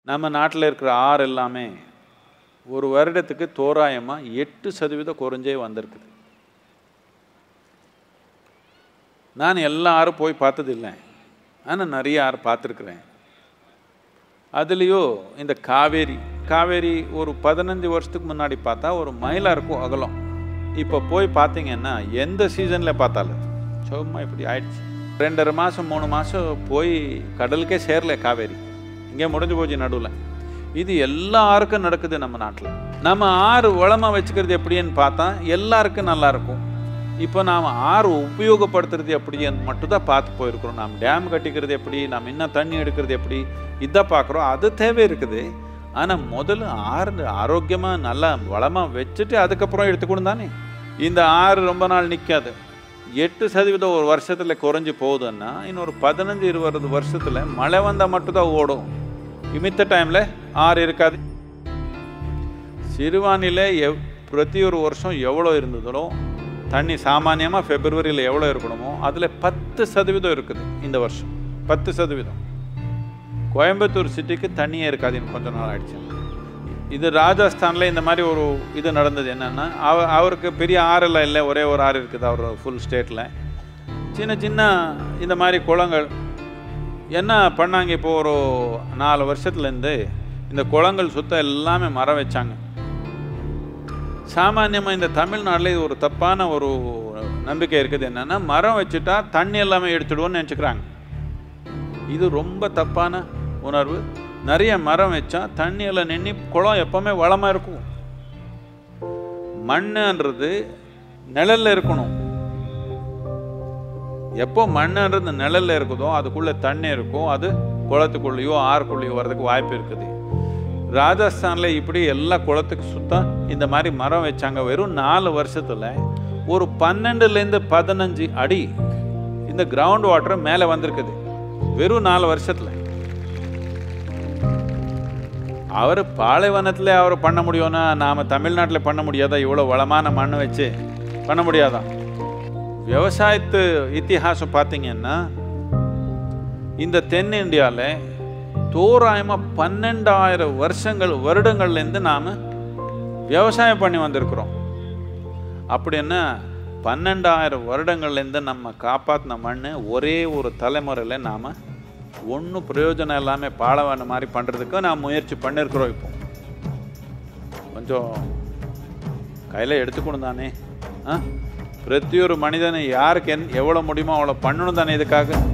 நம்ம நாட்டில் இருக்கிற ஆறு எல்லாமே ஒரு வருடத்துக்கு தோராயமாக எட்டு சதவீதம் குறைஞ்சே வந்திருக்குது நான் எல்லா ஆறும் போய் பார்த்ததில்லை ஆனால் நிறைய ஆறு பார்த்துருக்குறேன் அதுலேயோ இந்த காவேரி காவேரி ஒரு பதினஞ்சு வருஷத்துக்கு முன்னாடி பார்த்தா ஒரு மைலாக இருக்கும் அகலம் இப்போ போய் பார்த்தீங்கன்னா எந்த சீசனில் பார்த்தாலும் சும்மா இப்படி ஆயிடுச்சு ரெண்டரை மாதம் மூணு மாதம் போய் கடலுக்கே சேரல காவேரி இங்கே முடிஞ்சு போச்சு நடுவில் இது எல்லா ஆறுக்கும் நடக்குது நம்ம நாட்டில் நம்ம ஆறு வளமாக வச்சுக்கிறது எப்படின்னு பார்த்தா எல்லாருக்கும் நல்லா இருக்கும் இப்போ நாம் ஆறு உபயோகப்படுத்துறது எப்படின்னு மட்டும்தான் பார்த்து போயிருக்கிறோம் நாம் டேம் கட்டிக்கிறது எப்படி நாம் இன்னும் தண்ணி எடுக்கிறது எப்படி இதை பார்க்குறோம் அது தேவை இருக்குது ஆனால் முதல்ல ஆறு ஆரோக்கியமாக நல்லா வளமாக வச்சுட்டு அதுக்கப்புறம் எடுத்துக்கணும் தானே இந்த ஆறு ரொம்ப நாள் நிற்காது எட்டு சதவீதம் ஒரு வருஷத்தில் குறைஞ்சி போகுதுன்னா இன்னொரு பதினஞ்சு இருபது வருஷத்தில் மழை வந்தால் மட்டும்தான் ஓடும் மித்த டைமில் ஆறு இருக்காது சிறுவானியில் எவ் பிரதி ஒரு வருஷம் எவ்வளோ இருந்ததோ தண்ணி சாமானியமாக ஃபெப்ரவரியில் எவ்வளோ இருக்கணுமோ அதில் பத்து சதவீதம் இருக்குது இந்த வருஷம் பத்து சதவீதம் கோயம்புத்தூர் சிட்டிக்கு தண்ணியே இருக்காது இன்னும் கொஞ்ச நாள் ஆயிடுச்சு இது ராஜஸ்தானில் இந்த மாதிரி ஒரு இது நடந்தது என்னென்னா அவ அவருக்கு பெரிய ஆறெல்லாம் இல்லை ஒரே ஒரு ஆறு இருக்குது அவர் ஃபுல் ஸ்டேட்டில் சின்ன சின்ன இந்த மாதிரி குளங்கள் என்ன பண்ணாங்க இப்போ ஒரு நாலு வருஷத்துலேருந்து இந்த குளங்கள் சுத்தம் எல்லாமே மரம் வச்சாங்க சாமானியமாக இந்த தமிழ்நாட்டில் இது ஒரு தப்பான ஒரு நம்பிக்கை இருக்குது என்னென்னா மரம் வச்சுட்டா தண்ணி எல்லாமே எடுத்துடுவோன்னு நினச்சிக்கிறாங்க இது ரொம்ப தப்பான உணர்வு நிறைய மரம் வச்சா தண்ணியில் நின்று குளம் எப்போவுமே வளமாக இருக்கும் மண்ணுன்றது நிழல்ல இருக்கணும் எப்போ மண்ணுன்றது நிழல்ல இருக்குதோ அதுக்குள்ளே தண்ணி இருக்கும் அது குளத்துக்குள்ளேயோ ஆறுக்குள்ளேயோ வர்றதுக்கு வாய்ப்பு இருக்குது ராஜஸ்தானில் இப்படி எல்லா குளத்துக்கு சுத்தம் இந்த மாதிரி மரம் வச்சாங்க வெறும் நாலு வருஷத்தில் ஒரு பன்னெண்டுலேருந்து பதினஞ்சு அடி இந்த கிரவுண்ட் வாட்டர் மேலே வந்திருக்குது வெறும் நாலு வருஷத்தில் அவர் பாலைவனத்தில் அவர் பண்ண முடியும்னா நாம் தமிழ்நாட்டில் பண்ண முடியாதா இவ்வளோ வளமான மண் வச்சு பண்ண முடியாதா விவசாயத்து இத்திஹாசம் பார்த்தீங்கன்னா இந்த தென் இந்தியாவில் தோராயமாக பன்னெண்டாயிரம் வருஷங்கள் வருடங்கள்லேருந்து நாம் விவசாயம் பண்ணி வந்திருக்கிறோம் அப்படின்னா பன்னெண்டாயிரம் வருடங்கள்லேருந்து நம்ம காப்பாற்றின மண் ஒரே ஒரு தலைமுறையில் நாம் ஒன்றும் பிரயோஜனம் இல்லாமல் பாலவன மாதிரி பண்ணுறதுக்கு நான் முயற்சி பண்ணியிருக்கிறோம் இப்போ கொஞ்சம் கையில் எடுத்துக்கணும் தானே ஆ பிரதி ஒரு மனிதனை யாருக்கு என் எவ்வளோ முடியுமோ அவ்வளோ பண்ணணும் தானே இதுக்காக